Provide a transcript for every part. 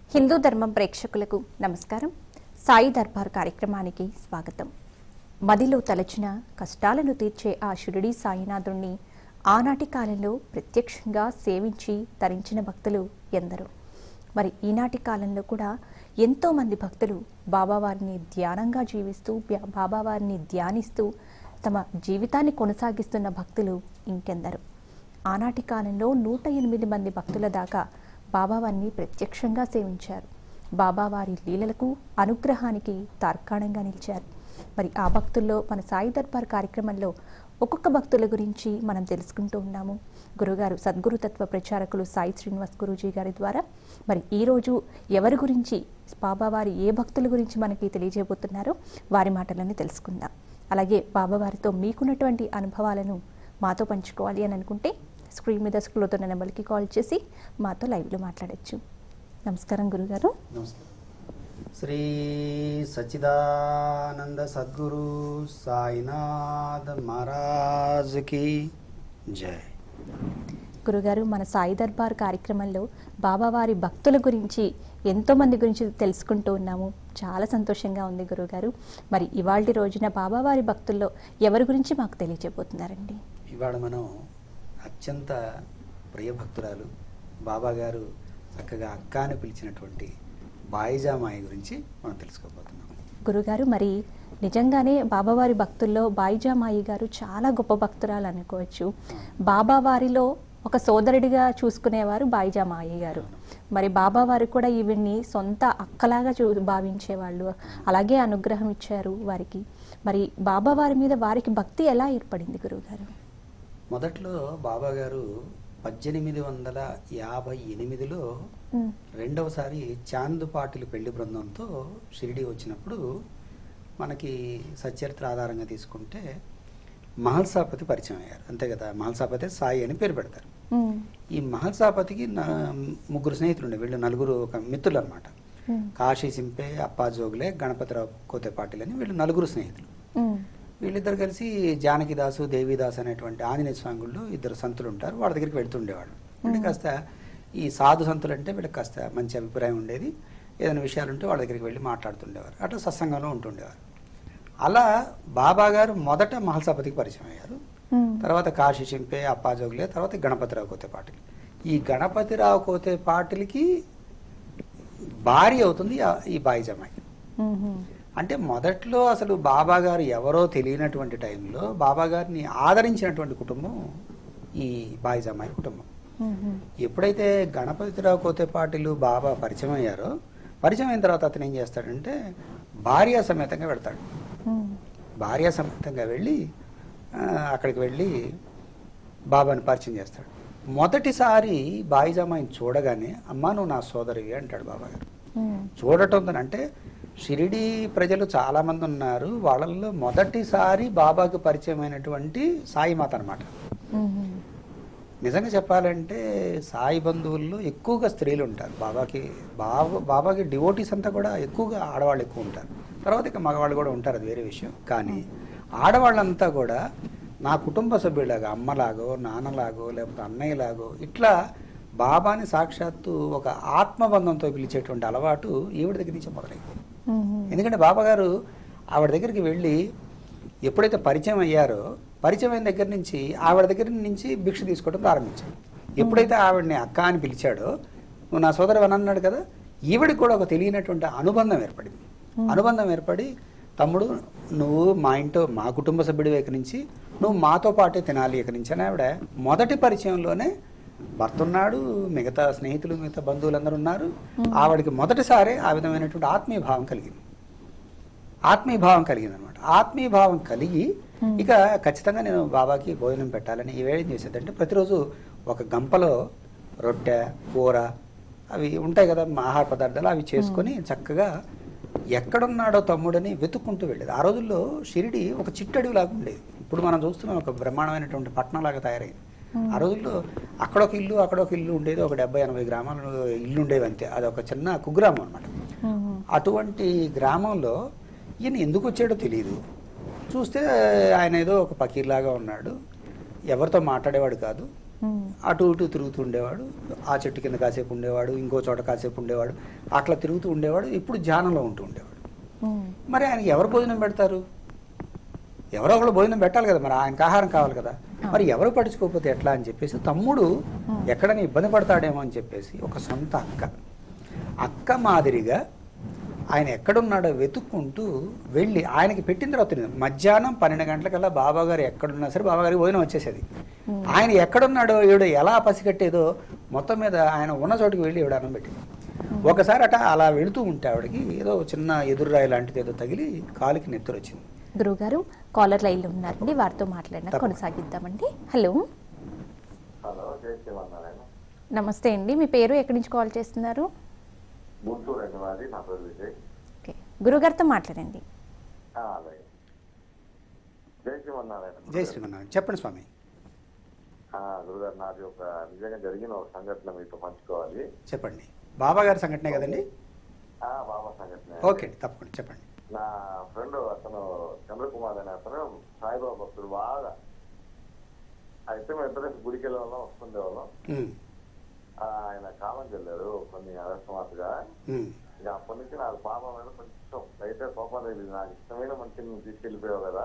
హిందూ ధర్మం ప్రేక్షకులకు నమస్కారం సాయి దర్బార్ కార్యక్రమానికి స్వాగతం మదిలో తలచిన కష్టాలను తీర్చే ఆ షిరిడి సాయినాథుణ్ణి ఆనాటి కాలంలో ప్రత్యక్షంగా సేవించి తరించిన భక్తులు ఎందరో మరి ఈనాటి కాలంలో కూడా ఎంతో మంది భక్తులు బాబావారిని ధ్యానంగా జీవిస్తూ బ్యా- బాబావారిని ధ్యానిస్తూ తమ జీవితాన్ని కొనసాగిస్తున్న భక్తులు ఇంకెందరు ఆనాటి కాలంలో నూట ఎనిమిది మంది భక్తుల దాకా బాబావారిని ప్రత్యక్షంగా సేవించారు బాబావారి లీలలకు అనుగ్రహానికి తార్కాణంగా నిలిచారు మరి ఆ భక్తుల్లో మన సాయి దర్బార్ కార్యక్రమంలో ఒక్కొక్క భక్తుల గురించి మనం తెలుసుకుంటూ ఉన్నాము గురుగారు సద్గురుతత్వ ప్రచారకులు సాయి శ్రీనివాస్ గురూజీ గారి ద్వారా మరి ఈరోజు ఎవరి గురించి బాబావారి ఏ భక్తుల గురించి మనకి తెలియజేయబోతున్నారో వారి మాటలని తెలుసుకుందాం అలాగే బాబావారితో మీకున్నటువంటి అనుభవాలను మాతో పంచుకోవాలి అని అనుకుంటే స్క్రీన్ మీద స్క్రోల్ అవుతున్న నెంబర్కి కాల్ చేసి మాతో లైవ్లో మాట్లాడొచ్చు నమస్కారం గురుగారు నమస్కారం శ్రీ సచ్చిదానంద సద్గురు సాయినాథ్ మహారాజ్కి జై గురుగారు మన సాయి దర్బార్ కార్యక్రమంలో బాబావారి భక్తుల గురించి ఎంతో మంది గురించి తెలుసుకుంటూ ఉన్నాము చాలా సంతోషంగా ఉంది గురుగారు మరి ఇవాళ రోజున బాబావారి భక్తుల్లో ఎవరి గురించి మాకు తెలియజేయబోతున్నారండి ఇవాళ మనం అత్యంత ప్రియభక్తురాలు బాబా గారు చక్కగా అక్క అని పిలిచినటువంటి బాయిజామాయి గురించి మనం తెలుసుకోబోతున్నాం గురుగారు మరి నిజంగానే బాబావారి భక్తుల్లో బాయిజామాయి గారు చాలా గొప్ప భక్తురాలు అనుకోవచ్చు బాబావారిలో ఒక సోదరుడిగా చూసుకునేవారు బాయిజామాయి గారు మరి బాబావారు కూడా ఈవిడ్ని సొంత అక్కలాగా చూ భావించేవాళ్ళు అలాగే అనుగ్రహం ఇచ్చారు వారికి మరి బాబావారి మీద వారికి భక్తి ఎలా ఏర్పడింది గురుగారు మొదట్లో బాబా గారు పద్దెనిమిది వందల యాభై ఎనిమిదిలో ఉమ్, రెండవసారి చాంద్ పాటిల్ పెళ్లి బృందంతో షిరిడి వచ్చినప్పుడు మనకి సచరిత్ర ఆధారంగా తీసుకుంటే మహల్సాపతి పరిచయం అయ్యారు అంతే కదా మహల్సాపతి సాయి అని పేరు పెడతారు ఉమ్, ఈ మహల్సాపతికి నా- ముగ్గురు స్నేహితులు ఉండే వీళ్ళు నలుగురు ఒక మిత్రులు అనమాట ఉమ్, కాశీ సింపే అప్పా జోగులే గణపతిరావు కోతే పాటిల్ అని వీళ్ళు నలుగురు స్నేహితులు ఉమ్, వీళ్ళిద్దరు కలిసి జానకిదాసు దేవిదాస్ అనేటువంటి ఆంజనేయ స్వామి గుళ్ళు ఇద్దరు సంతులు ఉంటారు వాళ్ళ దగ్గరికి వెళ్తుండేవాళ్ళు అంటే కాస్త ఈ సాధు సంతులు అంటే వీళ్ళకి కాస్త మంచి అభిప్రాయం ఉండేది ఏదైనా విషయాలు ఉంటే వాళ్ళ దగ్గరికి వెళ్ళి మాట్లాడుతుండేవారు అట్లా సత్సంగంలో ఉంటుండేవారు అలా బాబా గారు మొదట మహల్సాపతికి పరిచయం అయ్యారు ఉమ్, తర్వాత కాశీ చింపే అప్పాజోగులే తర్వాత గణపతిరావు కోతే పాటిల్ ఈ గణపతిరావు కోతే పాటిల్కి భార్య అవుతుంది ఆ- ఈ బాయిజమ్మాయి ఉమ్, ఉమ్, అంటే మొదట్లో అసలు బాబా గారు ఎవరో తెలియనటువంటి టైంలో బాబా గారిని ఆదరించినటువంటి కుటుంబం ఈ బాయిజమ్మాయి కుటుంబం ఉమ్, ఉమ్, ఎప్పుడైతే గణపతిరావు కోతేపాటిలు బాబా పరిచయం అయ్యారో పరిచయం అయిన తర్వాత అతను ఏం చేస్తాడంటే భార్య సమేతంగా వెళ్తాడు ఉమ్, భార్య సమేతంగా వెళ్ళి ఆ, అక్కడికి వెళ్ళి బాబాని పరిచయం చేస్తాడు మొదటిసారి బాయిజమ్మాయిని చూడగానే అమ్మా నువ్వు నా సోదరివి అంటాడు బాబా గారు ఉమ్, చూడటం అంటే షిరిడి ప్రజలు చాలా మంది ఉన్నారు వాళ్ళల్లో మొదటిసారి బాబాకు పరిచయమైనటువంటి సాయిమాత అనమాట ఉమ్, ఉమ్, నిజంగా చెప్పాలంటే సాయి బంధువుల్లో ఎక్కువగా స్త్రీలు ఉంటారు బాబాకి బాబా బాబాకి డివోటీస్ అంతా కూడా ఎక్కువగా ఆడవాళ్ళు ఎక్కువ ఉంటారు తర్వాత ఇక మగవాళ్ళు కూడా ఉంటారు అది వేరే విషయం కానీ ఆడవాళ్ళంతా కూడా నా కుటుంబ సభ్యులాగా అమ్మలాగో నాన్నలాగో లేకపోతే అన్నయ్యలాగో ఇట్లా బాబాని సాక్షాత్తు ఒక ఆత్మబంధంతో పిలిచేటువంటి అలవాటు ఈవిడ దగ్గర నుంచి మొదలైంది ఉమ్, ఉమ్, ఎందుకంటే బాబా గారు ఆవిడ దగ్గరికి వెళ్ళి ఎప్పుడైతే పరిచయం అయ్యారో పరిచయం అయిన దగ్గర నుంచి ఆవిడ దగ్గర నుంచి భిక్ష తీసుకోవడం ప్రారంభించాడు ఎప్పుడైతే ఆవిడని అక్క అని పిలిచాడో నువ్వు నా సోదరు అని అన్నాడు కదా ఈవిడికి కూడా ఒక తెలియనటువంటి అనుబంధం ఏర్పడింది అనుబంధం ఏర్పడి తమ్ముడు నువ్వు మా ఇంట్లో మా కుటుంబ సభ్యుడి ఇక నుంచి నువ్వు మాతో పాటే తినాలి ఇక నుంచి అని ఆవిడ మొదటి పరిచయంలోనే భర్త ఉన్నాడు మిగతా స్నేహితులు మిగతా బంధువులందరూ ఉన్నారు ఆవిడకి మొదటిసారి ఆ విధమైనటువంటి ఆత్మీయ భావం కలిగింది ఆత్మీయ భావం కలిగింది అనమాట ఆత్మీయ భావం కలిగి ఇక ఖచ్చితంగా నేను బాబాకి భోజనం పెట్టాలని ఈవేళ ఏం చేసేదంటే ప్రతిరోజు ఒక గంపలో రొట్టె కూర అవి ఉంటాయి కదా మా ఆహార పదార్థాలు అవి చేసుకొని చక్కగా ఎక్కడున్నాడో తమ్ముడని వెతుక్కుంటూ వెళ్ళేది ఆ రోజుల్లో షిరిడి ఒక చిట్టడివి లాగా ఉండేది ఇప్పుడు మనం చూస్తున్నాం ఒక బ్రహ్మాండమైనటువంటి పట్టణం లాగా తయారైంది ఆ రోజుల్లో అక్కడొక ఇల్లు అక్కడొక ఇల్లు ఉండేది ఒక డెబ్బై ఎనభై గ్రామాలు ఇల్లు ఉండేవి అంతే అది ఒక చిన్న కుగ్రామం అనమాట ఉమ్, ఉమ్, అటువంటి గ్రామంలో ఈయన ఎందుకు వచ్చాడో తెలియదు చూస్తే ఆయన ఏదో ఒక పకీర్లాగా ఉన్నాడు ఎవరితో మాట్లాడేవాడు కాదు ఉమ్, అటు ఇటు తిరుగుతూ ఉండేవాడు ఆ చెట్టు కింద కాసేపు ఉండేవాడు ఇంకో చోట కాసేపు ఉండేవాడు అట్లా తిరుగుతూ ఉండేవాడు ఇప్పుడు ధ్యానంలో ఉంటూ ఉండేవాడు ఉమ్, మరి ఆయనకి ఎవరు భోజనం పెడతారు ఎవరో ఒకళ్ళు భోజనం పెట్టాలి కదా మరి ఆయనకు ఆహారం కావాలి కదా మరి ఎవరు పట్టించుకోకపోతే ఎట్లా అని చెప్పేసి తమ్ముడు ఎక్కడైనా ఇబ్బంది పడతాడేమో అని చెప్పేసి ఒక సొంత అక్క అక్క మాదిరిగా ఆయన ఎక్కడున్నాడో వెతుక్కుంటూ వెళ్ళి ఆయనకి పెట్టిన తర్వాత తెలియదు. మధ్యాహ్నం పన్నెండు గంటలకల్లా బాబా గారు ఎక్కడున్నా సరే బాబా గారికి భోజనం వచ్చేసేది ఆయన ఎక్కడున్నాడో ఈవిడ ఎలా పసిగట్టేదో మొత్తం మీద ఆయన ఉన్న చోటుకి వెళ్ళి ఈవిడ అన్నం పెట్టింది ఒకసారి అట అలా వెళుతూ ఉంటే ఆవిడకి ఏదో చిన్న ఎదురురాయి లాంటిది ఏదో తగిలి కాలికి నెత్తురు వచ్చింది గురుగారు కాలర్ లైన్లో ఉన్నారండి వారితో మాట్లాడిన తప్పకుండా. కొనసాగిద్దామండి హలో హలో జై శ్రీమన్నారాయణ నమస్తే అండి మీ పేరు ఎక్కడి నుంచి కాల్ చేస్తున్నారు గుంటూరు అండి మాది నా పేరు విజయ్ ఓకే గురుగారితో మాట్లాడండి ఆ, అలాగే జై శ్రీమన్నారాయణ జై శ్రీమన్నారాయణ చెప్పండి స్వామి ఆ, గురుగారు నాది ఒక నిజంగా జరిగిన ఒక సంఘటన మీతో పంచుకోవాలి చెప్పండి బాబా గారి సంఘటనే కదండి ఆ బాబా సంఘటన ఓకే అండి తప్పకుండా చెప్పండి నా ఫ్రెండ్ అతను చంద్రకుమార్ అనే అతను సాయిబాబా భక్తుడు బాగా అయితే మేము ఇద్దరు గుడికి వెళ్ళే వాళ్ళం వస్తుండే వాళ్ళం ఉమ్, ఆ, ఆయన కాలం వెళ్ళారు కొన్ని అకస్మాత్తుగా ఉమ్, ఇక అప్పటి నుంచి నాకు పాప మీద కొంచెం అయితే కోపం తగిలింది నాకు ఇష్టమైన మనిషిని నువ్వు తీసుకెళ్ళిపోయావు కదా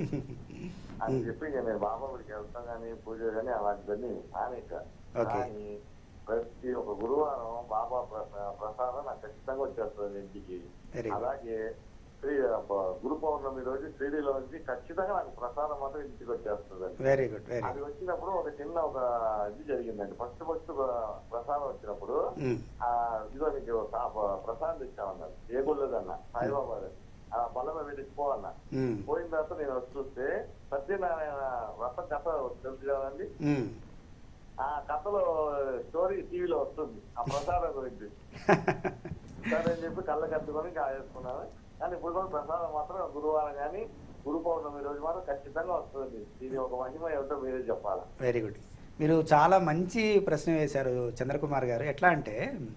అని చెప్పి ఇక నేను బాబా గుడికి వెళ్తాం కానీ పూజ కానీ అలాంటివన్నీ మానేక Okay. కానీ ప్రతి ఒక గురువారం బాబా ప్ర- ప్రసాదం నాకు ఖచ్చితంగా వచ్చేస్తుంది ఇంటికి Very good. అలాగే శ్రీ ప- గురు పౌర్ణమి రోజు శ్రీడిలో నుంచి ఖచ్చితంగా నాకు ప్రసాదం మాత్రం ఇంటికి వచ్చేస్తుంది వెరీ గుడ్ వెరీ అది గుడ్ వచ్చినప్పుడు ఒక చిన్న ఒక ఇది జరిగిందండి ఫస్ట్ ఫస్ట్ ప్రసాదం వచ్చినప్పుడు ఉమ్, ఆ ఇదిగో నీకు సా- ప- ప్రసాదం ఇచ్చామన్నారు ఏ గుళ్ళదన్న సాయిబాబా గారు. ఆ పొలం వీటికి పోవన్న ఉమ్, పోయిన తర్వాత నేను వచ్చి చూస్తే సత్యనారాయణ వ్రతం కథ తెలుసు కదండి ఉమ్. ఆ కథలో స్టోరీ టీవీలో వస్తుంది ఆ ప్రసాదం గురించి సరే అని చెప్పి కళ్ళ కట్టుకొని కాజేసుకున్నాను కానీ ఇప్పుడు కూడా ప్రసాదం మాత్రం గురువారం కానీ గురు పౌర్ణమి రోజు మాత్రం ఖచ్చితంగా వస్తుంది ఇది ఒక మహిమ ఏమిటో మీరే చెప్పాలి వెరీ గుడ్ మీరు చాలా మంచి ప్రశ్న వేశారు చంద్రకుమార్ గారు ఎట్లా అంటే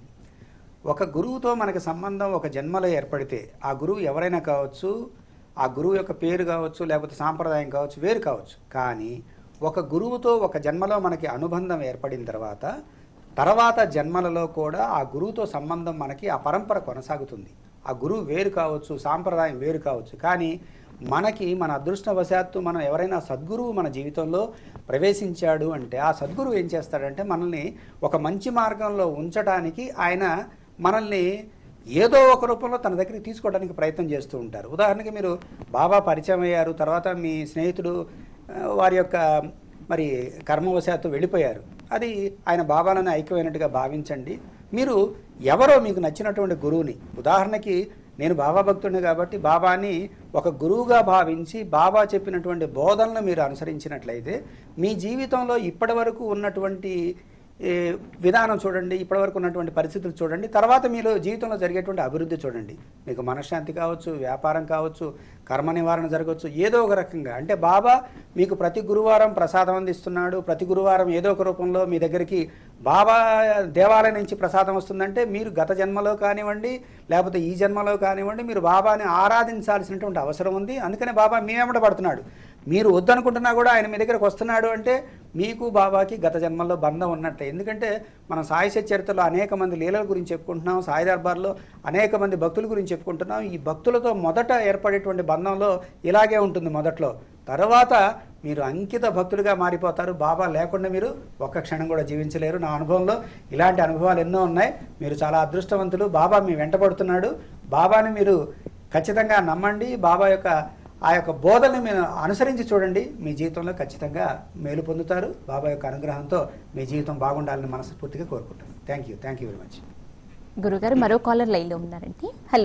ఒక గురువుతో మనకి సంబంధం ఒక జన్మలో ఏర్పడితే ఆ గురువు ఎవరైనా కావచ్చు ఆ గురువు యొక్క పేరు కావచ్చు లేకపోతే సాంప్రదాయం కావచ్చు వేరు కావచ్చు కానీ ఒక గురువుతో ఒక జన్మలో మనకి అనుబంధం ఏర్పడిన తర్వాత తర్వాత జన్మలలో కూడా ఆ గురువుతో సంబంధం మనకి ఆ పరంపర కొనసాగుతుంది ఆ గురువు వేరు కావచ్చు సాంప్రదాయం వేరు కావచ్చు కానీ మనకి మన అదృష్టవశాత్తు మనం ఎవరైనా సద్గురువు మన జీవితంలో ప్రవేశించాడు అంటే ఆ సద్గురువు ఏం చేస్తాడంటే మనల్ని ఒక మంచి మార్గంలో ఉంచడానికి ఆయన మనల్ని ఏదో ఒక రూపంలో తన దగ్గరికి తీసుకోవడానికి ప్రయత్నం చేస్తూ ఉంటారు ఉదాహరణకి మీరు బాబా పరిచయం అయ్యారు తర్వాత మీ స్నేహితుడు ఆ, వారి యొక్క మరి కర్మవశాత్తు వెళ్ళిపోయారు అది ఆయన బాబాలను ఐక్యమైనట్టుగా భావించండి మీరు ఎవరో మీకు నచ్చినటువంటి గురువుని ఉదాహరణకి నేను బాబా భక్తుడిని కాబట్టి బాబాని ఒక గురువుగా భావించి బాబా చెప్పినటువంటి బోధనలు మీరు అనుసరించినట్లయితే మీ జీవితంలో ఇప్పటి వరకు ఉన్నటువంటి ఏ, విధానం చూడండి ఇప్పటివరకు ఉన్నటువంటి పరిస్థితులు చూడండి తర్వాత మీలో జీవితంలో జరిగేటువంటి అభివృద్ధి చూడండి మీకు మనశ్శాంతి కావచ్చు వ్యాపారం కావచ్చు కర్మ నివారణ జరగవచ్చు ఏదో ఒక రకంగా అంటే బాబా మీకు ప్రతి గురువారం ప్రసాదం అందిస్తున్నాడు ప్రతి గురువారం ఏదో ఒక రూపంలో మీ దగ్గరికి బాబా దేవాలయం నుంచి ప్రసాదం వస్తుందంటే మీరు గత జన్మలో కానివ్వండి లేకపోతే ఈ జన్మలో కానివ్వండి మీరు బాబాని ఆరాధించాల్సినటువంటి అవసరం ఉంది అందుకనే బాబా మీ వెంబడ పడుతున్నాడు మీరు వద్దనుకుంటున్నా కూడా ఆయన మీ దగ్గరకు వస్తున్నాడు అంటే మీకు బాబాకి గత జన్మల్లో బంధం ఉన్నట్టే ఎందుకంటే మనం సాయి చరిత్రలో అనేక మంది లీలల గురించి చెప్పుకుంటున్నాం సాయి దర్బార్లో అనేక మంది భక్తుల గురించి చెప్పుకుంటున్నాం ఈ భక్తులతో మొదట ఏర్పడేటువంటి బంధంలో ఇలాగే ఉంటుంది మొదట్లో తర్వాత మీరు అంకిత భక్తులుగా మారిపోతారు బాబా లేకుండా మీరు ఒక్క క్షణం కూడా జీవించలేరు నా అనుభవంలో ఇలాంటి అనుభవాలు ఎన్నో ఉన్నాయి మీరు చాలా అదృష్టవంతులు బాబా మీ వెంటబడుతున్నాడు బాబాని మీరు ఖచ్చితంగా నమ్మండి బాబా యొక్క ఆ యొక్క బోధనని మీరు అనుసరించి చూడండి మీ జీవితంలో ఖచ్చితంగా మేలు పొందుతారు బాబా యొక్క అనుగ్రహంతో మీ జీవితం బాగుండాలని మనస్ఫూర్తిగా కోరుకుంటాను thank you thank you very much గురుగారు మరో కాలర్ లైన్లో ఉన్నారండి హలో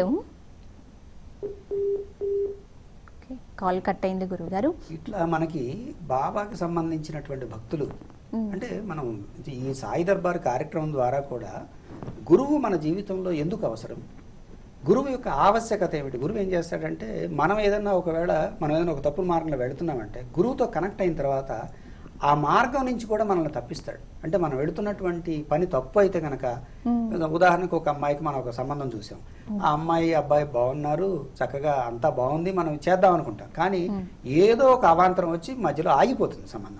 ఓకే కాల్ కట్ అయింది గురుగారు ఇట్లా మనకి బాబాకి సంబంధించినటువంటి భక్తులు అంటే మనం ఈ సాయి దర్బార్ కార్యక్రమం ద్వారా కూడా గురువు మన జీవితంలో ఎందుకు అవసరం గురువు యొక్క ఆవశ్యకత ఏమిటి గురువు ఏం చేస్తాడంటే మనం ఏదన్నా ఒకవేళ మనం ఏదైనా ఒక తప్పుడు మార్గంలో వెళుతున్నామంటే గురువుతో కనెక్ట్ అయిన తర్వాత ఆ మార్గం నుంచి కూడా మనల్ని తప్పిస్తాడు అంటే మనం వెళుతున్నటువంటి పని తప్పు అయితే కనుక ఉదాహరణకు ఒక అమ్మాయికి మనం ఒక సంబంధం చూసాం ఆ అమ్మాయి అబ్బాయి బాగున్నారు చక్కగా అంతా బాగుంది మనం చేద్దాం అనుకుంటాం కానీ ఏదో ఒక అవాంతరం వచ్చి మధ్యలో ఆగిపోతుంది సంబంధం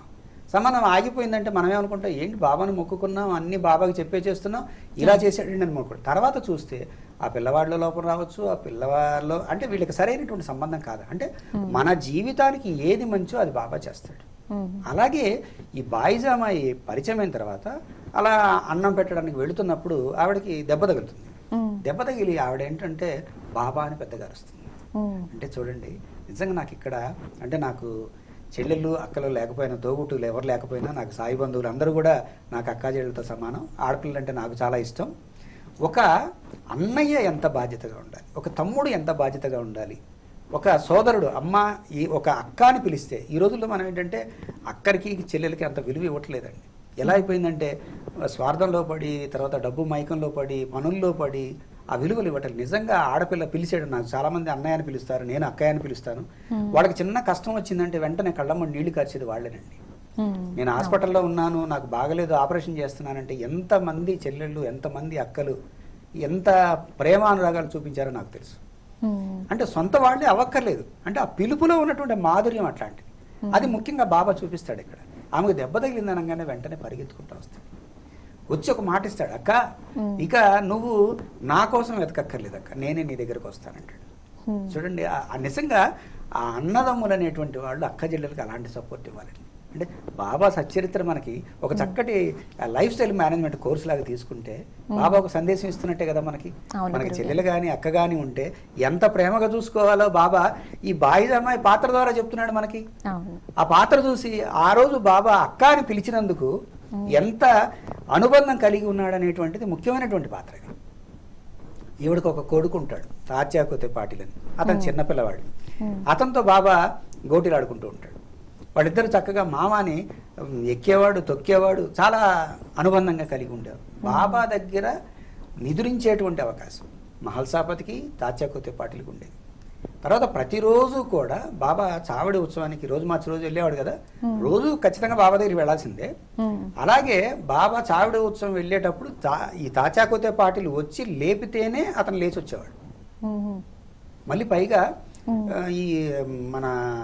సంబంధం ఆగిపోయిందంటే మనం ఏమనుకుంటాం ఏంటి బాబాను మొక్కుకున్నాం అన్ని బాబాకి చెప్పే చేస్తున్నాం ఇలా చేసాడండి అని మొక్కుడు తర్వాత చూస్తే ఆ పిల్లవాడిలో లోపం రావచ్చు ఆ పిల్లవాడిలో అంటే వీళ్ళకి సరైనటువంటి సంబంధం కాదు అంటే మన జీవితానికి ఏది మంచో అది బాబా చేస్తాడు మ్మ్. అలాగే ఈ బాయిజామాయి పరిచయం అయిన తర్వాత అలా అన్నం పెట్టడానికి వెళుతున్నప్పుడు ఆవిడకి దెబ్బ తగులుతుంది మ్మ్. దెబ్బ తగిలి ఆవిడ ఏంటంటే బాబా అని పెద్దగా అరుస్తుంది మ్మ్. అంటే చూడండి నిజంగా నాకు ఇక్కడ అంటే నాకు చెల్లెళ్ళు అక్కలు లేకపోయినా తోబుట్టులు ఎవరు లేకపోయినా నాకు సాయి బంధువులు అందరూ కూడా నాకు అక్కా చెల్లెలతో సమానం ఆడపిల్లలు అంటే నాకు చాలా ఇష్టం ఒక అన్నయ్య ఎంత బాధ్యతగా ఉండాలి ఒక తమ్ముడు ఎంత బాధ్యతగా ఉండాలి ఒక సోదరుడు అమ్మ ఈ ఒక అక్క అని పిలిస్తే ఈ రోజుల్లో మనం ఏంటంటే అక్కడికి చెల్లెలకి అంత విలువ ఇవ్వట్లేదండి ఎలా అయిపోయిందంటే స్వార్థంలో పడి తర్వాత డబ్బు మైకంలో పడి పనుల్లో పడి ఆ విలువలు ఇవ్వటం నిజంగా ఆడపిల్ల పిలిచాడు నాకు చాలా మంది అన్నయ్య అని పిలుస్తారు నేను అక్కయ్య అని పిలుస్తాను వాళ్ళకి చిన్న కష్టం వచ్చిందంటే వెంటనే కళ్ళమ్మ నీళ్లు కార్చేది వాళ్ళేనండి మ్మ్. నేను హాస్పిటల్లో ఉన్నాను నాకు బాగలేదు ఆపరేషన్ చేస్తున్నానంటే ఎంతమంది చెల్లెళ్ళు ఎంతమంది అక్కలు ఎంత ప్రేమానురాగాలు చూపించారో నాకు తెలుసు మ్మ్. అంటే సొంత వాళ్ళే అవ్వక్కర్లేదు అంటే ఆ పిలుపులో ఉన్నటువంటి మాధుర్యం అట్లాంటిది అది ముఖ్యంగా బాబా చూపిస్తాడు ఇక్కడ ఆమెకు దెబ్బ తగిలింది అనగానే వెంటనే పరిగెత్తుకుంటూ వస్తాడు వచ్చి ఒక మాట ఇస్తాడు అక్క ఇక నువ్వు నా కోసం వెతకక్కర్లేదు అక్క నేనే నీ దగ్గరకు వస్తానంటాడు Hmm. చూడండి ఆ- ఆ నిజంగా ఆ అన్నదమ్ములు అనేటువంటి వాళ్ళు అక్క చెల్లెలకి అలాంటి సపోర్ట్ ఇవ్వాలండి అంటే బాబా సచ్చరిత్ర మనకి ఒక చక్కటి లైఫ్ స్టైల్ మేనేజ్మెంట్ కోర్స్ లాగా తీసుకుంటే బాబా ఒక సందేశం ఇస్తున్నట్టే కదా మనకి అవును మనకి గురుగారు. చెల్లెలు కానీ అక్క కానీ ఉంటే ఎంత ప్రేమగా చూసుకోవాలో బాబా ఈ బాయిదమ్మాయి పాత్ర ద్వారా చెప్తున్నాడు మనకి అవును ఆ పాత్ర చూసి ఆ రోజు బాబా అక్క అని పిలిచినందుకు ఎంత అనుబంధం కలిగి ఉన్నాడు అనేటువంటిది ముఖ్యమైనటువంటి పాత్ర ఇది ఈవిడికి ఒక కొడుకు ఉంటాడు తాచాకోతే పాటిలని అతను చిన్నపిల్లవాడు అతనితో బాబా గోటీలు ఆడుకుంటూ ఉంటాడు వాళ్ళిద్దరు చక్కగా మామాని ఉమ్, ఎక్కేవాడు తొక్కేవాడు చాలా అనుబంధంగా కలిగి ఉండేవారు బాబా దగ్గర నిదురించేటువంటి అవకాశం మహల్సాపతికి తాచాకోతే పాటిల్కి ఉండేది తర్వాత ప్రతిరోజు కూడా బాబా చావడి ఉత్సవానికి రోజు మార్చి రోజు వెళ్ళేవాడు కదా రోజు ఖచ్చితంగా బాబా దగ్గరికి వెళ్ళాల్సిందే మ్మ్. అలాగే బాబా చావిడి ఉత్సవం వెళ్ళేటప్పుడు తా- ఈ తాచాకోతే పాటిలు వచ్చి లేపితేనే అతను లేచి వచ్చేవాడు మ్మ్. మళ్ళీ పైగా ఆ, ఈ మన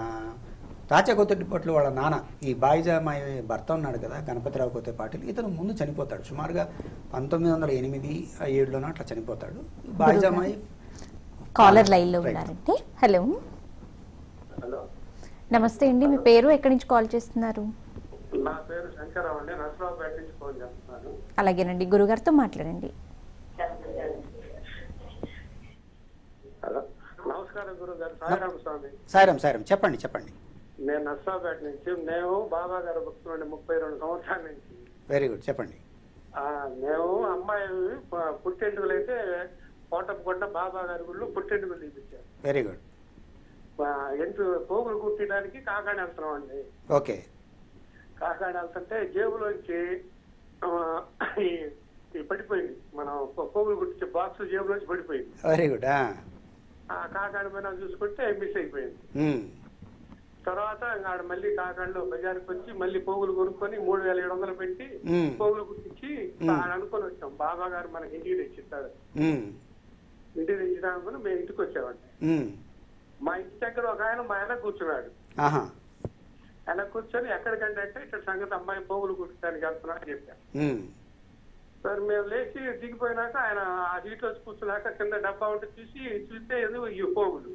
తాచాకోతే పట్ల వాళ్ళ నాన్న ఈ బాయిజామాయి భర్త ఉన్నాడు కదా గణపతిరావు కోతే పాటిల్ ఇతను ముందు చనిపోతాడు సుమారుగా పంతొమ్మిది వందల ఎనిమిది ఆ ఏడులోనో అట్లా చనిపోతాడు బాయిజామాయి కాలర్ లైన్ లో Right. ఉన్నారండి హలో హలో నమస్తే అండి మీ పేరు ఎక్కడి నుంచి కాల్ చేస్తున్నారు నా పేరు శంకరరావు అండి నరసరావుపేట నుంచి ఫోన్ చేస్తున్నాను అలాగేనండి గురుగారితో మాట్లాడండి హలో నమస్కారం గురువు గారు సాయిరామ స్వామి సారం సారం చెప్పండి చెప్పండి నేను నర్సరావుపేట నుంచి మేము బాబా గారు భక్తులండి ముప్పై రెండు సంవత్సరాల నుంచి వెరీ గుడ్ చెప్పండి ఆ, మేము అమ్మాయి ప- పుట్టెంటుకలు అయితే కోటప్పకొండ బాబా గారి గుళ్ళు పుట్టెంటుకలు తీపించారు వెరీ గుడ్ ఆ, ఎంటు పోగులు కుట్టడానికి కాకాని వెళ్తున్నాం అండి ఓకే కాకాని వెళ్తుంటే జేబులోంచి ఆ, ఈ ఈ పడిపోయింది మనం పో- పోగులు కుట్టించే బాక్స్ జేబులోంచి పడిపోయింది వెరీ గుడ్ ఆ కాకాని పైన చూసుకుంటే మిస్ అయిపోయింది తర్వాత ఇంకా ఆడ మళ్ళీ కాకాడలో బజార్కి వచ్చి మళ్ళీ పోగులు కొనుక్కొని మూడు వేల ఏడు వందలు పెట్టి మ్మ్. పోగులు కుట్టించి ఆడ అనుకొని వచ్చాం బాబా గారు మనకి ఇంటికి తెచ్చిస్తారు ఇంటికి తెచ్చినా అనుకుని మేము ఇంటికి వచ్చామండి మా ఇంటి దగ్గర ఒక ఆయన మా ఆయన కూర్చున్నాడు ఆహా ఆయన కూర్చొని ఎక్కడికంటే అంటే ఇక్కడ సంగతి అమ్మాయి పోగులు కుట్టడానికి వెళ్తున్నా అని చెప్పాను ఉమ్. సార్ మేము లేచి దిగిపోయినాక ఆయన ఆ సీట్లో వచ్చి కూర్చున్నాక కింద డబ్బా ఉంటే చూసి చూస్తే ఎందుకు ఈ పోగులు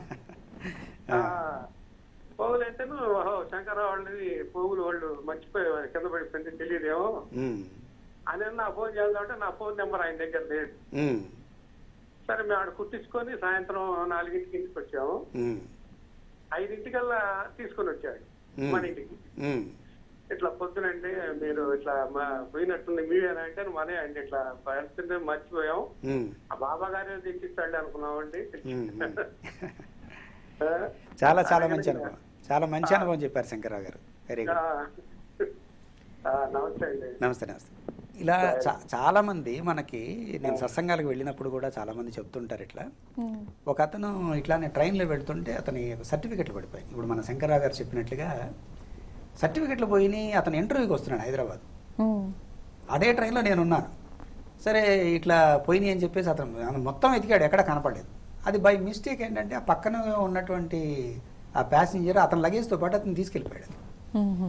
ఆ, పోగులు అయితే ఓహో శంకరరావు వాళ్ళది పోగులు వాళ్ళు మర్చిపోయేవారు కింద పడిపోయింది తెలియదేమో ఉమ్. అని నా ఫోన్ చేద్దామంటే నా ఫోన్ నెంబర్ ఆయన దగ్గర లేదు ఉమ్. సరే మేము ఆడ కుట్టించుకొని సాయంత్రం నాలుగింటికి ఇంటికి వచ్చాము ఉమ్. ఐదింటికల్లా తీసుకొని వచ్చాడు మ్మ్. మన ఇంటికి ఉమ్. ఇట్లా పొద్దునండి మీరు ఇట్లా మా పోయినట్టుంది మీరేనా అంటే మనే అండి ఇట్లా పరిస్థితి మర్చిపోయాం ఉమ్. ఆ బాబా గారే తెచ్చిస్తాడు అనుకున్నామండి ఉమ్. ఉమ్. ఆ, చాలా చాలా మంచి అలాగే అనుభవం చాలా మంచి అనుభవం చెప్పారు శంకర్రావు గారు వెరీ ఆ, గుడ్ ఆ, నమస్తే అండి నమస్తే నమస్తే ఇలా చా చాలా మంది మనకి నేను సత్సంగాలకు వెళ్ళినప్పుడు కూడా చాలా మంది చెప్తుంటారు ఇట్లా మ్మ్. ఒక అతను ఇట్లానే ట్రైన్లో వెళ్తుంటే అతని సర్టిఫికెట్లు పడిపోయాయి ఇప్పుడు మన శంకర్రావు గారు చెప్పినట్లుగా సర్టిఫికెట్లు పోయినాయి అతను ఇంటర్వ్యూకి వస్తున్నాడు హైదరాబాద్ మ్మ్. అదే ట్రైన్లో నేను ఉన్నాను సరే ఇట్లా పోయినాయి అని చెప్పేసి అతను అతను మొత్తం వెతికాడు ఎక్కడ కనపడలేదు అది బై మిస్టేక్ ఏంటంటే ఆ పక్కన ఉన్నటువంటి ఆ ప్యాసింజర్ అతని లగేజ్తో పాటు అతను తీసుకెళ్ళిపోయాడు మ్మ్.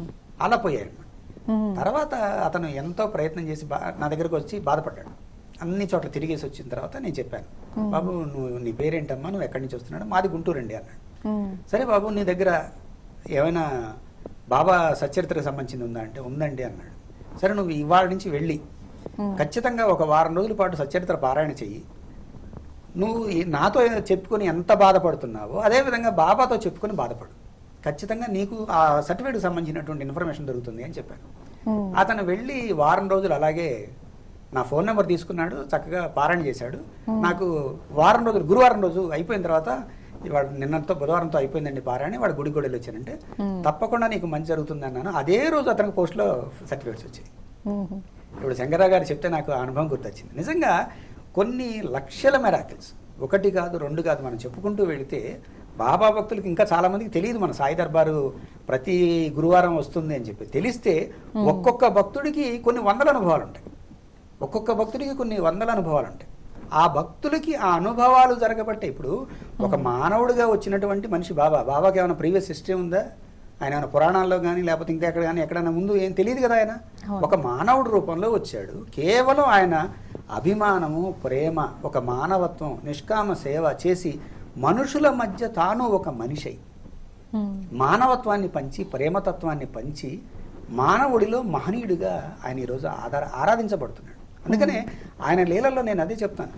అలా పోయాయి అన్నమాట. మ్మ్. తర్వాత అతను ఎంతో ప్రయత్నం చేసి బా నా దగ్గరకు వచ్చి బాధపడ్డాడు అన్ని చోట్ల తిరిగేసి వచ్చిన తర్వాత నేను చెప్పాను మ్మ్. బాబు నువ్వు నీ పేరేంటమ్మా నువ్వు ఎక్కడి నుంచి వస్తున్నాడు మాది గుంటూరు అండి అన్నాడు మ్మ్. సరే బాబు నీ దగ్గర ఏమైనా బాబా సచరిత్రకు సంబంధించింది ఉందా అంటే ఉందండి అన్నాడు సరే నువ్వు ఇవాళ నుంచి వెళ్ళి మ్మ్. ఖచ్చితంగా ఒక వారం రోజుల పాటు సచరిత్ర పారాయణ చెయ్యి నువ్వు ఈ- నాతో చెప్పుకొని ఎంత బాధపడుతున్నావో అదేవిధంగా బాబాతో చెప్పుకొని బాధపడు ఖచ్చితంగా నీకు ఆ సర్టిఫికేట్కి సంబంధించినటువంటి ఇన్ఫర్మేషన్ దొరుకుతుంది అని చెప్పాను మ్మ్. అతను వెళ్ళి వారం రోజులు అలాగే నా ఫోన్ నెంబర్ తీసుకున్నాడు చక్కగా పారాయణ చేశాడు Hmm. నాకు వారం రోజులు గురువారం రోజు అయిపోయిన తర్వాత వాడు నిన్నతో బుధవారంతో అయిపోయిందండి పారాయణ వాడు గుడి గొడవలు వచ్చానంటే Hmm. తప్పకుండా నీకు మంచి జరుగుతుంది అన్నాను అదే రోజు అతనికి పోస్ట్లో సర్టిఫికేట్స్ వచ్చాయి మ్మ్. ఇప్పుడు శంకరరావు గారు చెప్తే నాకు ఆ అనుభవం గుర్తొచ్చింది నిజంగా కొన్ని లక్షల మెరాకిల్స్ ఒకటి కాదు రెండు కాదు మనం చెప్పుకుంటూ వెళితే బాబా భక్తులకి ఇంకా చాలా మందికి తెలియదు మన సాయి దర్బారు ప్రతి గురువారం వస్తుంది అని చెప్పి తెలిస్తే Hmm. ఒక్కొక్క భక్తుడికి కొన్ని వందల అనుభవాలు ఉంటాయి ఒక్కొక్క భక్తుడికి కొన్ని వందల అనుభవాలు ఉంటాయి ఆ భక్తులకి ఆ అనుభవాలు జరగబట్టే ఇప్పుడు ఒక మానవుడిగా వచ్చినటువంటి మనిషి బాబా బాబాకి ఏమైనా ప్రీవియస్ హిస్టరీ ఉందా ఆయన ఏమైనా పురాణాల్లో కానీ లేకపోతే ఇంకా ఎక్కడ కానీ ఎక్కడైనా ముందు ఏం తెలియదు కదా ఆయన అవును. ఒక మానవుడి రూపంలో వచ్చాడు కేవలం ఆయన అభిమానము ప్రేమ ఒక మానవత్వం నిష్కామ సేవ చేసి మనుషుల మధ్య తాను ఒక మనిషి మ్మ్. మానవత్వాన్ని పంచి ప్రేమతత్వాన్ని పంచి మానవుడిలో మహనీయుడిగా ఆయన ఈరోజు ఆధార ఆరాధించబడుతున్నాడు అందుకనే ఆయన లీలల్లో నేను అదే చెప్తాను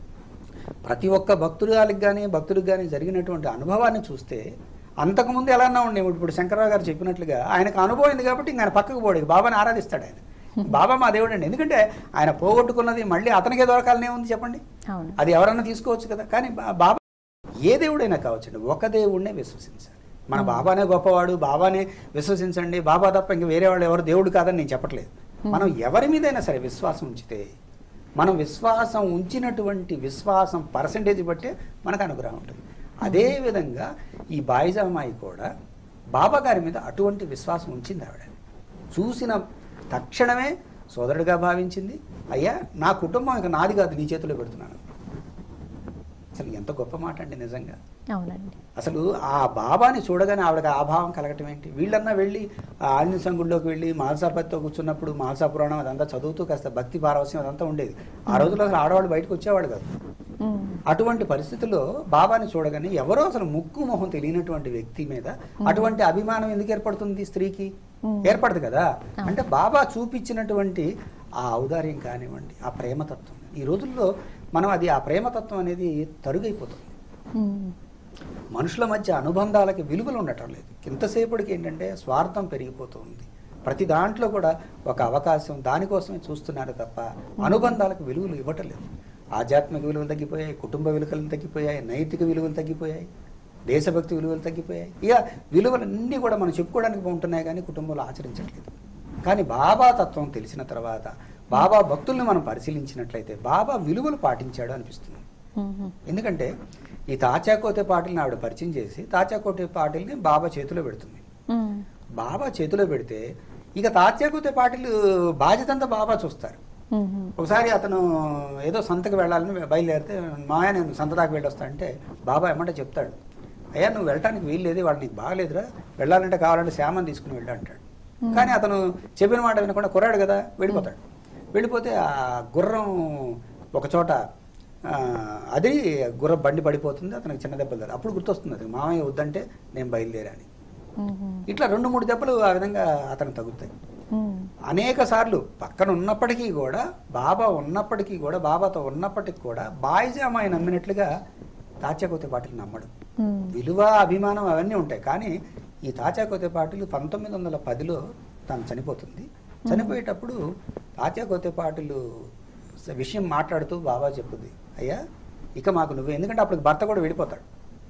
ప్రతి ఒక్క భక్తురాలికి కానీ భక్తుడికి కానీ జరిగినటువంటి అనుభవాన్ని చూస్తే అంతకుముందు ఎలా ఉన్నా ఉండే ఇప్పుడు శంకరరావు గారు చెప్పినట్లుగా ఆయనకు అనుభవం ఉంది కాబట్టి ఇంక ఆయన పక్కకు పోడు బాబాని ఆరాధిస్తాడు ఆయన బాబా మా దేవుడు అండి ఎందుకంటే ఆయన పోగొట్టుకున్నది మళ్ళీ అతనికే దొరకాలనే ఉంది చెప్పండి అవును అది ఎవరన్నా తీసుకోవచ్చు కదా కానీ బా- బాబా ఏ దేవుడైనా కావచ్చండి ఒక దేవుడినే విశ్వసించాలి మన బాబానే గొప్పవాడు బాబానే విశ్వసించండి బాబా తప్ప ఇంక వేరే వాళ్ళు ఎవరు దేవుడు కాదని నేను చెప్పట్లేదు మనం ఎవరి మీదైనా సరే విశ్వాసం ఉంచితే మనం విశ్వాసం ఉంచినటువంటి విశ్వాసం పర్సంటేజ్ బట్టే మనకు అనుగ్రహం ఉంటుంది అదే విధంగా ఈ బాయిజామాయి కూడా బాబా గారి మీద అటువంటి విశ్వాసం ఉంచింది ఆవిడ చూసిన తక్షణమే సోదరుడిగా భావించింది అయ్యా నా కుటుంబం ఇక నాది కాదు నీ చేతిలో పెడుతున్నాను అసలు ఎంత గొప్ప మాట అండి నిజంగా అవునండి అసలు ఆ బాబాని చూడగానే ఆవిడకి ఆ భావం కలగటం ఏంటి వీళ్ళన్నా వెళ్ళి ఆ ఆంజనేయ సంగుడిలోకి వెళ్ళి మాల్సాపతితో కూర్చున్నప్పుడు మాల్సా పురాణం అదంతా చదువుతూ కాస్త భక్తి పారవస్యం అదంతా ఉండేది ఆ రోజుల్లో అసలు ఆడవాళ్ళు బయటకు వచ్చేవాడు కాదు మ్మ్. అటువంటి పరిస్థితుల్లో బాబాని చూడగానే ఎవరో అసలు ముక్కు మొహం తెలియనటువంటి వ్యక్తి మీద అటువంటి అభిమానం ఎందుకు ఏర్పడుతుంది స్త్రీకి మ్మ్. ఏర్పడదు కదా అవును. అంటే బాబా చూపించినటువంటి ఆ ఔదార్యం కానివ్వండి ఆ ప్రేమతత్వం ఈ రోజుల్లో మనం అది ఆ ప్రేమతత్వం అనేది తరుగైపోతుంది మ్మ్. మనుషుల మధ్య అనుబంధాలకి విలువలు ఉండటం లేదు ఇంతసేపటికి ఏంటంటే స్వార్థం పెరిగిపోతుంది ప్రతి దాంట్లో కూడా ఒక అవకాశం దానికోసమే చూస్తున్నారు తప్ప అనుబంధాలకు విలువలు ఇవ్వటం లేదు ఆధ్యాత్మిక విలువలు తగ్గిపోయాయి కుటుంబ విలువలు తగ్గిపోయాయి నైతిక విలువలు తగ్గిపోయాయి దేశభక్తి విలువలు తగ్గిపోయాయి ఇక విలువలన్నీ కూడా మనం చెప్పుకోవడానికి ఉంటున్నాయి కానీ కుటుంబంలో ఆచరించట్లేదు కానీ బాబా తత్వం తెలిసిన తర్వాత బాబా భక్తుల్ని మనం పరిశీలించినట్లయితే బాబా విలువలు పాటించాడు అనిపిస్తుంది మ్మ్. ఎందుకంటే ఈ తాచాకోతే పాటిల్ని ఆవిడ పరిచయం చేసి తాచాకోటే పాటిల్ని బాబా చేతిలో పెడుతుంది మ్మ్. బాబా చేతిలో పెడితే ఇక తాచాకోతే పాటిల్ బాధ్యత అంతా బాబా చూస్తారు మ్మ్. ఒకసారి అతను ఏదో సంతకు వెళ్ళాలని బయలుదేరితే మాయ నేను సంత దాకా వెళ్ళొస్తా అంటే బాబా ఏమంటే చెప్తాడు అయ్యా నువ్వు వెళ్ళటానికి వీలు లేదు వాడు నీకు బాగలేదురా వెళ్ళాలంటే కావాలంటే శ్యామని తీసుకుని వెళ్ళు అంటాడు కానీ అతను చెప్పిన మాట వినకుండా కుర్రాడు కదా వెళ్ళిపోతాడు వెళ్ళిపోతే ఆ గుర్రం ఒక చోట ఆ, అది గుర్రం బండి పడిపోతుంది అతనికి చిన్న దెబ్బలు తగిలి. అప్పుడు గుర్తొస్తుంది అది మామయ్య వద్దంటే నేను బయలుదేరాని మ్మ్. ఇట్లా రెండు మూడు దెబ్బలు ఆ విధంగా అతను తగ్గుతాయి మ్మ్. అనేక సార్లు పక్కన ఉన్నప్పటికీ కూడా బాబా ఉన్నప్పటికీ కూడా బాబాతో ఉన్నప్పటికీ కూడా బాయిజామాయి నమ్మినట్లుగా తాచాకోతే పాటలు నమ్మడు మ్మ్. విలువ అభిమానం అవన్నీ ఉంటాయి కానీ ఈ తాచాకోతే పాటలు పంతొమ్మిది వందల పదిలో తను చనిపోతుంది చనిపోయేటప్పుడు తాచాకోతే పాటలు విషయం మాట్లాడుతూ బాబా చెప్పుద్ది అయ్యా ఇక మాకు నువ్వు ఎందుకంటే అప్పుడు భర్త కూడా వెళ్ళిపోతాడు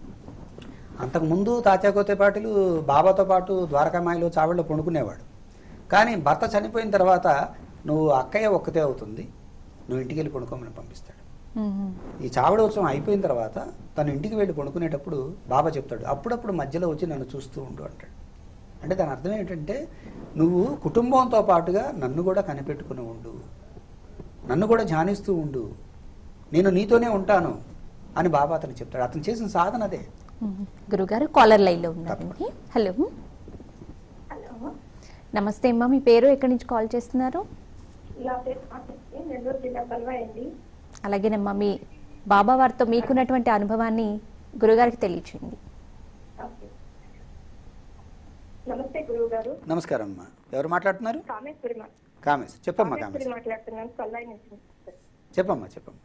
అంతకుముందు తాచాకోతే పాటలు బాబాతో పాటు ద్వారకామాయిలో చావడిలో పండుకునేవాడు కానీ భర్త చనిపోయిన తర్వాత నువ్వు అక్కయ్య ఒక్కతే అవుతుంది నువ్వు ఇంటికి వెళ్ళి పండుకోమని పంపిస్తాడు మ్మ్. ఈ చావడి ఉత్సవం అయిపోయిన తర్వాత తను ఇంటికి వెళ్ళి పడుకునేటప్పుడు బాబా చెప్తాడు అప్పుడప్పుడు మధ్యలో వచ్చి నన్ను చూస్తూ ఉండు అంటాడు అంటే దాని అర్థం ఏంటంటే నువ్వు కుటుంబంతో పాటుగా నన్ను కూడా కనిపెట్టుకుని ఉండు నన్ను కూడా ధ్యానిస్తూ ఉండు నేను నీతోనే ఉంటాను అని బాబా అతను చెప్తాడు అతను చేసిన సాధన అదే మ్మ్. గురుగారు కాలర్ లైన్లో ఉన్నారండి హలో హలో నమస్తే అమ్మా మీ పేరు ఎక్కడి నుంచి కాల్ చేస్తున్నారు నా పేరు మాధవి, నెల్లూరు జిల్లా బల్వాయి అండి అలాగేనమ్మా మీ బాబా వారితో మీకున్నటువంటి అనుభవాన్ని గురుగారికి తెలియచేయండి ఓకే. నమస్తే గురువు గారు నమస్కారం అమ్మా ఎవరు మాట్లాడుతున్నారు కామేశ్వరి మా- కామేశ్ చెప్పమ్మా కామేశ్వరి కామేశ్ మాట్లాడుతున్నాను కొల్లాయి నుంచి చెప్పమ్మా చెప్పమ్మా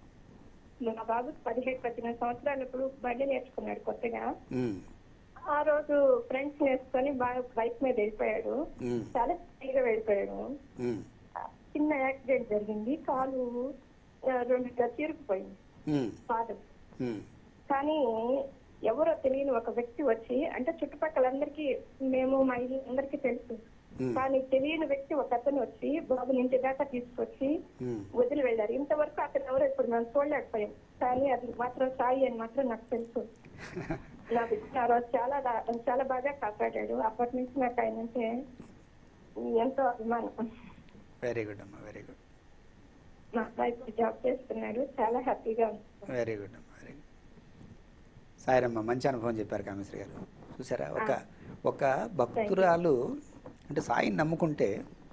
మా బాబుకి పదిహేడు పద్దెనిమిది సంవత్సరాలప్పుడు బండి నేర్చుకున్నాడు కొత్తగా ఉమ్, ఆ రోజు ఫ్రెండ్స్ నేర్చుకొని బాగా బైక్ మీద వెళ్ళిపోయాడు ఉమ్, చాలా స్పీడ్గా వెళ్ళిపోయాడు ఉమ్, చిన్న యాక్సిడెంట్ జరిగింది కాలు ఆ, రెండు చీరుకుపోయింది ఉమ్, పాదం ఉమ్, కానీ ఎవరో తెలియని ఒక వ్యక్తి వచ్చి అంటే చుట్టుపక్కలందరికీ మేము మా ఇల్లు అందరికీ తెలుసు ఉమ్, కానీ తెలియని వ్యక్తి ఒక అతను వచ్చి బాబుని ఇంటి దాకా తీసుకొచ్చి ఉమ్. వదిలి వెళ్ళారు ఇంతవరకు అతను ఎవరో ఇప్పుడు మేము చూడలేకపోయాం కానీ అది మాత్రం సాయి అని మాత్రం నాకు తెలుసు నా బిడ్డ ఆ రోజు చాలా దా- చాలా బాగా కాపాడాడు అప్పటి నుంచి నాకు ఆయన అంటే ఎంతో అభిమానం వెరీ గుడ్ అమ్మా వెరీ గుడ్ మా అబ్బాయి ఇప్పుడు జాబ్ చేస్తున్నాడు చాలా హ్యాపీగా ఉంది వెరీ గుడ్ అమ్మా వెరీ గుడ్ సాయిరమ్మ మంచి అనుభవం చెప్పారు కామేశ్వరి గారు చూసారా ఒక ఒక భక్తురాలు అంటే సాయిని నమ్ముకుంటే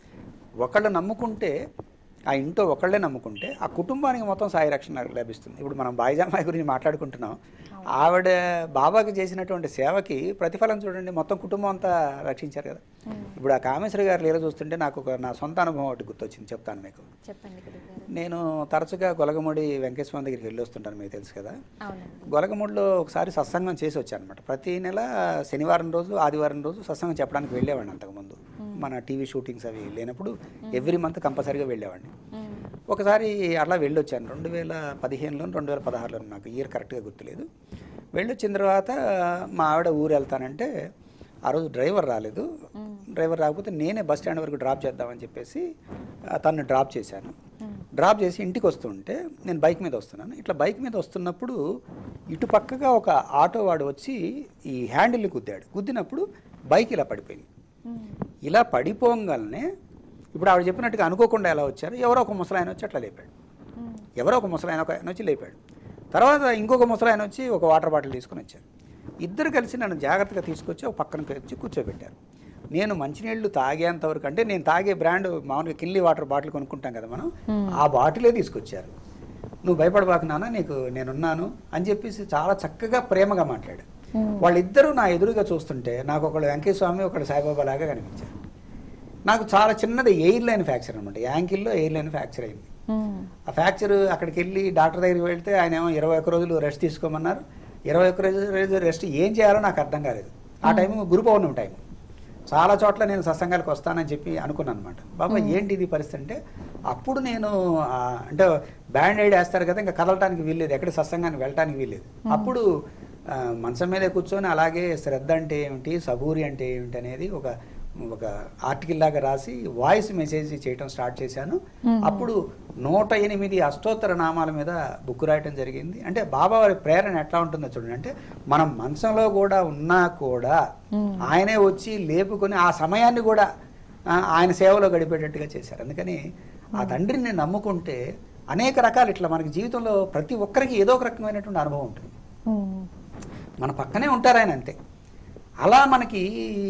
ఒకళ్ళు నమ్ముకుంటే ఆ ఇంట్లో ఒకళ్ళే నమ్ముకుంటే ఆ కుటుంబానికి మొత్తం సాయి రక్షణ లభిస్తుంది ఇప్పుడు మనం బాయిజామాయి గురించి మాట్లాడుకుంటున్నాం ఆవిడ బాబాకి చేసినటువంటి సేవకి ప్రతిఫలం చూడండి మొత్తం కుటుంబం అంతా రక్షించారు కదా ఇప్పుడు ఆ కామేశ్వరి గారు లీల చూస్తుంటే నాకు ఒక నా సొంత అనుభవం ఒకటి గుర్తొచ్చింది చెప్తాను మీకు చెప్పండి గురుగారు నేను తరచుగా గొలగముడి వెంకటేశ్వర దగ్గరికి వెళ్ళి వస్తుంటాను మీకు తెలుసు కదా అవునండి గొలగముడిలో ఒకసారి సత్సంగం చేసి వచ్చాను అనమాట ప్రతి నెల శనివారం రోజు ఆదివారం రోజు సత్సంగం చెప్పడానికి వెళ్ళేవాడిని అంతకుముందు మన టీవీ షూటింగ్స్ అవి లేనప్పుడు ఎవ్రీ మంత్ కంపల్సరీగా వెళ్ళేవాడిని ఉమ్, ఒకసారి అలా వెళ్ళొచ్చాను రెండు వేల పదిహేనులో రెండు వేల పదహారులో నాకు ఇయర్ కరెక్ట్గా గుర్తులేదు వెళ్ళొచ్చిన తర్వాత మా ఆవిడ ఊరు వెళ్తానంటే ఆ రోజు డ్రైవర్ రాలేదు డ్రైవర్ రాకపోతే నేనే బస్ స్టాండ్ వరకు డ్రాప్ చేద్దామని చెప్పేసి ఆ, తనని డ్రాప్ చేశాను డ్రాప్ చేసి ఇంటికి వస్తుంటే నేను బైక్ మీద వస్తున్నాను ఇట్లా బైక్ మీద వస్తున్నప్పుడు ఇటు పక్కగా ఒక ఆటో వాడు వచ్చి ఈ హ్యాండిల్ని గుద్దాడు గుద్దినప్పుడు బైక్ ఇలా పడిపోయింది ఉమ్, ఇలా పడిపోగానే ఇప్పుడు ఆవిడ చెప్పినట్టుగా అనుకోకుండా ఎలా వచ్చారు ఎవరో ఒక ముసలాయన వచ్చి అట్లా లేపాడు ఉమ్, ఎవరో ఒక ముసలాయన ఒక ఆయన వచ్చి లేపాడు తర్వాత ఇంకొక ముసలాయన వచ్చి ఒక వాటర్ బాటిల్ తీసుకొని వచ్చారు ఇద్దరు కలిసి నన్ను జాగ్రత్తగా తీసుకొచ్చి ఒక పక్కన వచ్చి కూర్చోబెట్టారు నేను మంచినీళ్ళు తాగేంత వరకు అంటే నేను తాగే బ్రాండ్ మామూలుగా కిల్లి వాటర్ బాటిల్ కొనుక్కుంటాం కదా మనం ఆ బాటిలే తీసుకొచ్చారు నువ్వు భయపడబాకు నాన్న నీకు నేనున్నాను అని చెప్పేసి చాలా చక్కగా ప్రేమగా మాట్లాడు వాళ్ళిద్దరూ నా ఎదురుగా చూస్తుంటే నాకు ఒకళ్ళు వెంకయ్య స్వామి ఒకళ్ళు సాయిబాబా లాగా కనిపించారు నాకు చాలా చిన్నది ఎయిర్ లైన్ ఫ్రాక్చర్ అనమాట యాంకిల్లో ఎయిర్ లైన్ ఫ్రాక్చర్ అయింది ఉమ్, ఆ ఫ్రాక్చర్ అక్కడికి వెళ్ళి డాక్టర్ దగ్గరికి వెళ్తే ఆయన ఏమో ఇరవై ఒక్క రోజులు రెస్ట్ తీసుకోమన్నారు ఇరవై ఒక్క రోజు రోజు రెస్ట్ ఏం చేయాలో నాకు అర్థం కాలేదు ఆ టైం గురు పౌర్ణమి టైం చాలా చోట్ల నేను సత్సంగాలకు వస్తానని చెప్పి అనుకున్నాను అనమాట బాబా ఏంటి ఇది పరిస్థితి అంటే అప్పుడు నేను ఆ, అంటే బ్యాండ్ ఎయిడ్ వేస్తారు కదా ఇంకా కదలటానికి వీల్లేదు ఎక్కడ సత్సంగానికి వెళ్ళటానికి వీల్లేదు అప్పుడు ఆ, మంచం మీద కూర్చొని అలాగే శ్రద్ధ అంటే ఏమిటి సబూరి అంటే ఏమిటి అనేది ఒక ఒక ఆర్టికల్ లాగా రాసి వాయిస్ మెసేజ్ చేయటం స్టార్ట్ చేశాను అప్పుడు నూట ఎనిమిది అష్టోత్తర నామాల మీద బుక్ రాయటం జరిగింది అంటే బాబా వారి ప్రేరణ ఎట్లా ఉంటుందో చూడండి అంటే మనం మంచంలో కూడా ఉన్నా కూడా ఆయనే వచ్చి లేపుకొని ఆ సమయాన్ని కూడా ఆ, ఆయన సేవలో గడిపేటట్టుగా చేశారు అందుకని ఆ తండ్రిని నమ్ముకుంటే అనేక రకాలు ఇట్లా మనకి జీవితంలో ప్రతి ఒక్కరికి ఏదో ఒక రకమైనటువంటి అనుభవం ఉంటుంది ఉమ్, మన పక్కనే ఉంటారు ఆయన అంతే అలా మనకి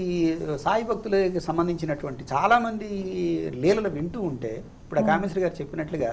సాయి భక్తులకి సంబంధించినటువంటి చాలామంది లీలలు వింటూ ఉంటే ఇప్పుడు ఆ కామేశ్వరి గారు చెప్పినట్లుగా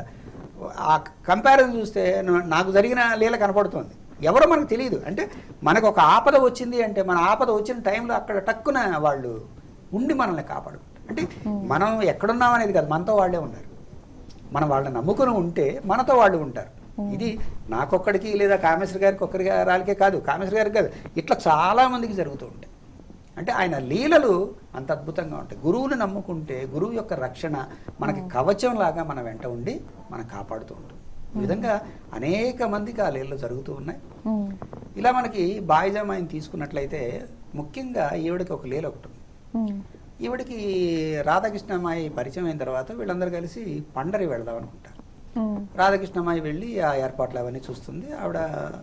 ఆ కంపారిజన్ చూస్తే నా- నాకు జరిగిన లీల కనపడుతోంది ఎవరో మనకు తెలియదు అంటే మనకు ఒక ఆపద వచ్చింది అంటే మన ఆపద వచ్చిన టైంలో అక్కడ టక్కున వాళ్ళు ఉండి మనల్ని కాపాడుకుంటారు అంటే మనం ఎక్కడున్నాం అనేది కాదు మనతో వాళ్ళే ఉన్నారు మనం వాళ్ళని నమ్ముకుని ఉంటే మనతో వాళ్ళు ఉంటారు ఇది నాకొక్కడికి లేదా కామేశ్వర గారికి ఒక్కరికి రాలికే కాదు కామేశ్వర గారికి కాదు ఇట్లా చాలా మందికి జరుగుతూ ఉంటాయి అంటే ఆయన లీలలు అంత అద్భుతంగా ఉంటాయి గురువుని నమ్ముకుంటే గురువు యొక్క రక్షణ మనకి కవచం లాగా మన వెంట ఉండి మనం కాపాడుతూ ఉంటుంది ఈ విధంగా అనేక మందికి ఆ లీలలు జరుగుతూ ఉన్నాయి ఉమ్, ఇలా మనకి బాయిజామాయిని తీసుకున్నట్లయితే ముఖ్యంగా ఈవిడికి ఒక లీల ఒకటి ఉంది ఉమ్, ఈవిడికి రాధాకృష్ణమ్మాయి పరిచయం అయిన తర్వాత వీళ్ళందరూ కలిసి పండరి వెళదాం అనుకుంటారు ఉమ్, రాధాకృష్ణమ్మాయి వెళ్ళి ఆ ఏర్పాట్లు అవన్నీ చూస్తుంది ఆవిడ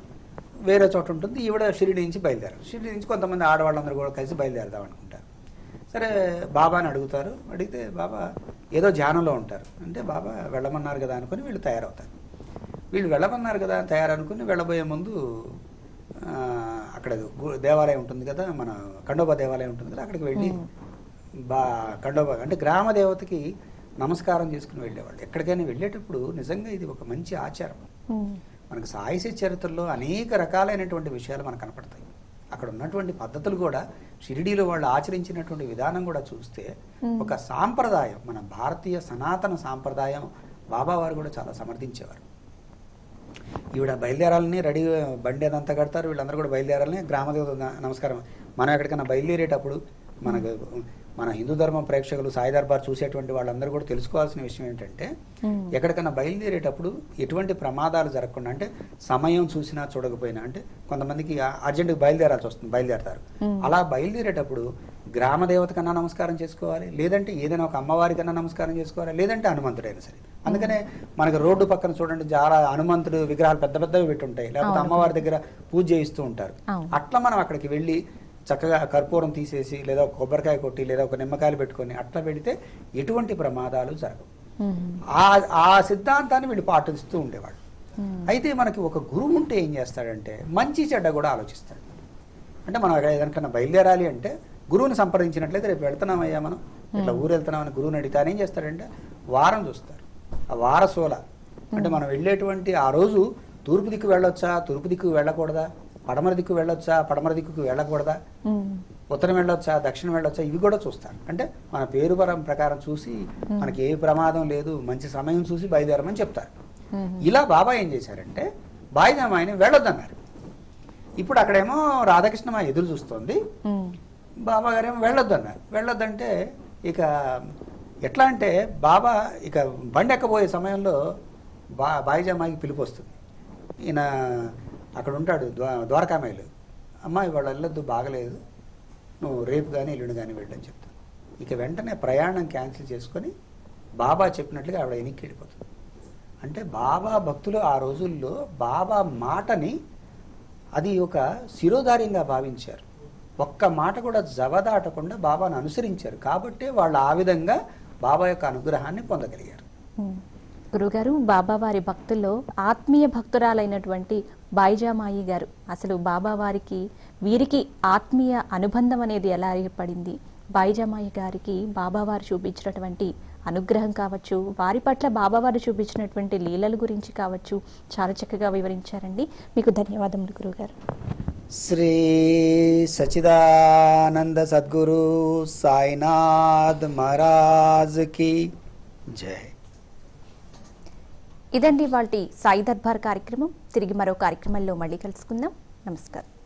వేరే చోట ఉంటుంది ఈవిడ షిరిడి నుంచి బయలుదేరారు షిరిడి నుంచి కొంతమంది ఆడవాళ్ళందరూ కూడా కలిసి బయలుదేరదాం అనుకుంటారు సరే బాబాని అడుగుతారు అడిగితే బాబా ఏదో ధ్యానంలో ఉంటారు అంటే బాబా వెళ్ళమన్నారు కదా అనుకుని వీళ్ళు తయారవుతారు వీళ్ళు వెళ్ళమన్నారు కదా అని తయారనుకుని వెళ్ళబోయే ముందు ఆ, అక్కడ గు- దేవాలయం ఉంటుంది కదా మన ఖండోబా దేవాలయం ఉంటుంది కదా అక్కడికి వెళ్ళి బా కండోబా అంటే గ్రామ దేవతకి నమస్కారం చేసుకుని వెళ్ళేవాళ్ళు ఎక్కడికైనా వెళ్ళేటప్పుడు నిజంగా ఇది ఒక మంచి ఆచారం ఉమ్, మనకు సాహిత్య చరిత్రలో అనేక రకాలైనటువంటి విషయాలు మనకు కనపడతాయి అక్కడ ఉన్నటువంటి పద్ధతులు కూడా షిరిడీలో వాళ్ళు ఆచరించినటువంటి విధానం కూడా చూస్తే Hmm. ఒక సాంప్రదాయం మన భారతీయ సనాతన సాంప్రదాయం బాబావారు కూడా చాలా సమర్థించేవారు ఈవిడ బయలుదేరాలని రెడీ బండి అదంతా కడతారు వీళ్ళందరూ కూడా బయలుదేరాలని గ్రామదేవత న- నమస్కారం మనం ఎక్కడికైనా బయలుదేరేటప్పుడు మనకు మన హిందూ ధర్మం ప్రేక్షకులు సాయి దర్బార్ చూసేటువంటి వాళ్ళందరూ కూడా తెలుసుకోవాల్సిన విషయం ఏంటంటే ఉమ్, ఎక్కడికైనా బయలుదేరేటప్పుడు ఎటువంటి ప్రమాదాలు జరగకుండా అంటే సమయం చూసినా చూడకపోయినా అంటే కొంతమందికి అర్జెంటుగా బయలుదేరాల్సి వస్తుంది బయలుదేరతారు Hmm. అలా బయలుదేరేటప్పుడు గ్రామ దేవత కన్నా నమస్కారం చేసుకోవాలి లేదంటే ఏదైనా ఒక అమ్మవారి కన్నా నమస్కారం చేసుకోవాలి లేదంటే హనుమంతుడైనా సరే అందుకనే మనకి రోడ్డు పక్కన చూడండి చాలా హనుమంతుడు విగ్రహాలు పెద్ద పెద్దవి పెట్టి ఉంటాయి లేకపోతే అవును. అమ్మవారి దగ్గర పూజ చేయిస్తూ ఉంటారు అవును. అట్లా మనం అక్కడికి వెళ్ళి చక్కగా కర్పూరం తీసేసి లేదా ఒక కొబ్బరికాయ కొట్టి లేదా ఒక నిమ్మకాయలు పెట్టుకొని అట్లా పెడితే ఎటువంటి ప్రమాదాలు జరగవు ఉమ్, ఆ ఆ సిద్ధాంతాన్ని వీళ్ళు పాటిస్తూ ఉండేవాడు ఉమ్, అయితే మనకి ఒక గురువు ఉంటే ఏం చేస్తాడంటే మంచి చెడ్డ కూడా ఆలోచిస్తాడు అంటే మనం అక్కడ ఏదైనా బయలుదేరాలి అంటే గురువుని సంప్రదించినట్లయితే రేపు వెళ్తున్నామయ్యా మనం ఇట్లా ఊరు వెళ్తున్నామని గురువుని అడిగితే ఆయన ఏం చేస్తాడంటే వారం చూస్తారు ఆ వారసోల అంటే మనం వెళ్ళేటువంటి ఆ రోజు తూర్పు దిక్కు వెళ్ళొచ్చా తూర్పు దిక్కు వెళ్ళకూడదా పడమర దిక్కు వెళ్ళొచ్చా పడమర దిక్కుకు వెళ్ళకూడదా ఉమ్, ఉత్తరం వెళ్ళొచ్చా దక్షిణం వెళ్ళొచ్చా ఇవి కూడా చూస్తారు అంటే మన పేరు పరం ప్రకారం చూసి మనకి ఏ ప్రమాదం లేదు మంచి సమయం చూసి బయలుదేరమని చెప్తారు ఉమ్, ఇలా బాబా ఏం చేశారంటే బాయిదామాయిని వెళ్ళొద్దన్నారు ఇప్పుడు అక్కడేమో రాధాకృష్ణమ్మ ఎదురు చూస్తోంది ఉమ్, బాబా గారేమో వెళ్ళొద్దన్నారు వెళ్ళొద్దంటే ఇక ఎట్లా అంటే బాబా ఇక బండి ఎక్కబోయే సమయంలో బా బాయిజామాయికి పిలుపు వస్తుంది ఈయన అక్కడ ఉంటాడు ద్వా ద్వారకామాయిలు అమ్మ ఇవాళ వెళ్ళొద్దు బాగలేదు నువ్వు రేపు కానీ ఎల్లుండి కానీ వెళ్ళని చెప్తాను ఇక వెంటనే ప్రయాణం క్యాన్సిల్ చేసుకొని బాబా చెప్పినట్లుగా ఆవిడ వెనక్కి వెళ్ళిపోతుంది అంటే బాబా భక్తులు ఆ రోజుల్లో బాబా మాటని అది ఒక శిరోధార్యంగా భావించారు ఒక్క మాట కూడా జవదాటకుండా బాబాను అనుసరించారు కాబట్టే వాళ్ళు ఆ విధంగా బాబా యొక్క అనుగ్రహాన్ని పొందగలిగారు ఉమ్. గురుగారు బాబావారి భక్తుల్లో ఆత్మీయ భక్తురాలైనటువంటి బాయిజామాయి గారు అసలు బాబావారికి వీరికి ఆత్మీయ అనుబంధం అనేది ఎలా ఏర్పడింది బాయిజామాయి గారికి బాబావారు చూపించినటువంటి అనుగ్రహం కావచ్చు వారి పట్ల బాబావారు చూపించినటువంటి లీలల గురించి కావచ్చు చాలా చక్కగా వివరించారండి మీకు ధన్యవాదములు గురుగారు శ్రీ సచిదానంద సద్గురు సాయినాథ్ మహారాజ్ కి జై ఇదండి వాళ్ళ సాయి దర్బార్ కార్యక్రమం తిరిగి మరో కార్యక్రమంలో మళ్ళీ కలుసుకుందాం నమస్కారం